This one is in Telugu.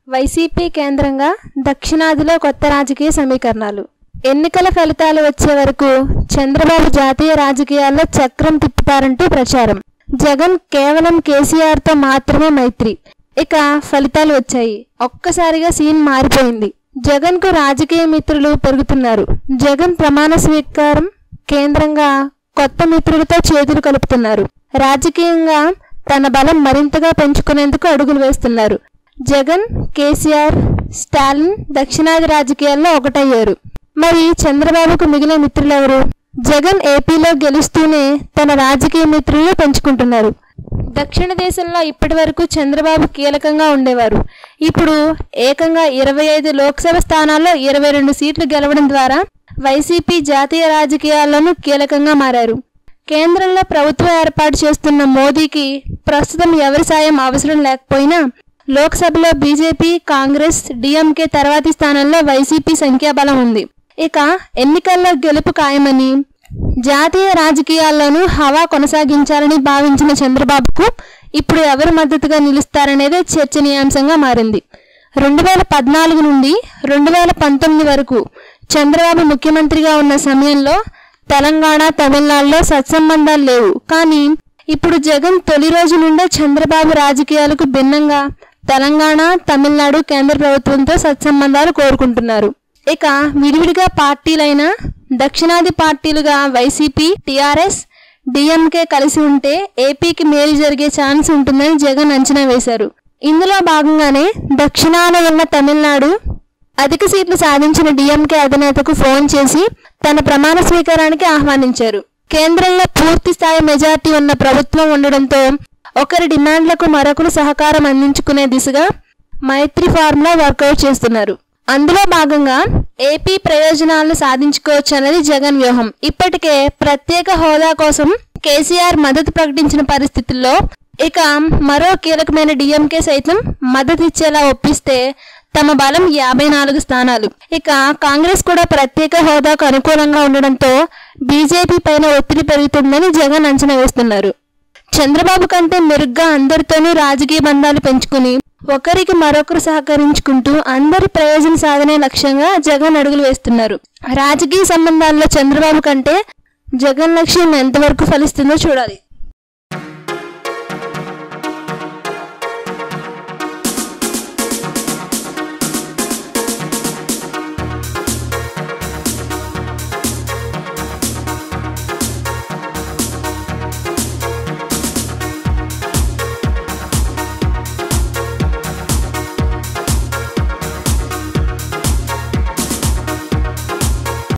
వైసీపీ కేంద్రంగా దక్షిణాదిలో కొత్త రాజకీయ సమీకరణాలు ఎన్నికల ఫలితాలు వచ్చే వరకు చంద్రబాబు జాతీయ రాజకీయాల్లో చక్రం తిప్పుతారంటూ ప్రచారం జగన్ కేవలం కేసీఆర్తో మాత్రమే మైత్రి ఇక ఫలితాలు వచ్చాయి ఒక్కసారిగా సీన్ మారిపోయింది జగన్కు రాజకీయ మిత్రులు పెరుగుతున్నారు జగన్ ప్రమాణ స్వీకారం కేంద్రంగా కొత్త మిత్రులతో చేతులు కలుపుతున్నారు రాజకీయంగా తన బలం మరింతగా పెంచుకునేందుకు అడుగులు వేస్తున్నారు జగన్ కేసీఆర్ స్టాలిన్ దక్షిణాది రాజకీయాల్లో ఒకటయ్యారు మరి చంద్రబాబుకు మిగిలిన మిత్రులెవరు జగన్ ఏపీలో గెలుస్తూనే తన రాజకీయ మిత్రులు పెంచుకుంటున్నారు దక్షిణ దేశంలో ఇప్పటి వరకు చంద్రబాబు కీలకంగా ఉండేవారు ఇప్పుడు ఏకంగా ఇరవై ఐదు లోక్సభ స్థానాల్లో ఇరవై రెండు సీట్లు గెలవడం ద్వారా వైసీపీ జాతీయ రాజకీయాల్లోనూ కీలకంగా మారారు కేంద్రంలో ప్రభుత్వం ఏర్పాటు చేస్తున్న మోదీకి ప్రస్తుతం ఎవరి సాయం అవసరం లేకపోయినా లోక్సభలో బీజేపీ కాంగ్రెస్ డిఎంకే తర్వాతి స్థానంలో వైసీపీ సంఖ్యాబలం ఉంది ఇక ఎన్నికల్లో గెలుపు ఖాయమని జాతీయ రాజకీయాల్లోనూ హవా కొనసాగించాలని భావించిన చంద్రబాబుకు ఇప్పుడు ఎవరు మద్దతుగా నిలుస్తారనేదే చర్చనీయాంశంగా మారింది రెండు వేల పద్నాలుగు నుండి రెండు వేల పంతొమ్మిది వరకు చంద్రబాబు ముఖ్యమంత్రిగా ఉన్న సమయంలో తెలంగాణ తమిళనాడులో సత్సంబంధాలు లేవు కానీ ఇప్పుడు జగన్ తొలి రోజు నుండే చంద్రబాబు రాజకీయాలకు భిన్నంగా తెలంగాణ తమిళనాడు కేంద్ర ప్రభుత్వంతో సత్సంబంధాలు కోరుకుంటున్నారు ఇక విడివిడిగా పార్టీలైన దక్షిణాది పార్టీలుగా వైసీపీ టీఆర్ఎస్ డిఎంకే కలిసి ఉంటే ఏపీకి మేలు జరిగే ఛాన్స్ ఉంటుందని జగన్ అంచనా వేశారు ఇందులో భాగంగానే దక్షిణాన ఉన్న తమిళనాడు అధిక సీట్లు సాధించిన డిఎంకే అధినేతకు ఫోన్ చేసి తన ప్రమాణ స్వీకారానికి ఆహ్వానించారు కేంద్రంలో పూర్తి స్థాయి మెజార్టీ ఉన్న ప్రభుత్వం ఉండడంతో ఒకరి డిమాండ్లకు మరొకరు సహకారం అందించుకునే దిశగా మైత్రి ఫార్ములా వర్కౌట్ చేస్తున్నారు అందులో భాగంగా ఏపీ ప్రయోజనాలను సాధించుకోవచ్చు అనేది జగన్ వ్యూహం ఇప్పటికే ప్రత్యేక హోదా కోసం కేసీఆర్ మద్దతు ప్రకటించిన పరిస్థితుల్లో ఇక మరో కీలకమైన డిఎంకే సైతం మద్దతు ఇచ్చేలా ఒప్పిస్తే తమ బలం యాభై నాలుగు స్థానాలు ఇక కాంగ్రెస్ కూడా ప్రత్యేక హోదాకు అనుకూలంగా ఉండడంతో బీజేపీ పైన ఒత్తిడి పెరుగుతుందని జగన్ అంచనా వేస్తున్నారు చంద్రబాబు కంటే మెరుగ్గా అందరితోనూ రాజకీయ బంధాలు పెంచుకుని ఒకరికి మరొకరు సహకరించుకుంటూ అందరి ప్రయోజన సాధనే లక్ష్యంగా జగన్ అడుగులు వేస్తున్నారు రాజకీయ సంబంధాల్లో చంద్రబాబు కంటే జగన్ లక్ష్యం ఎంతవరకు ఫలిస్తుందో చూడాలి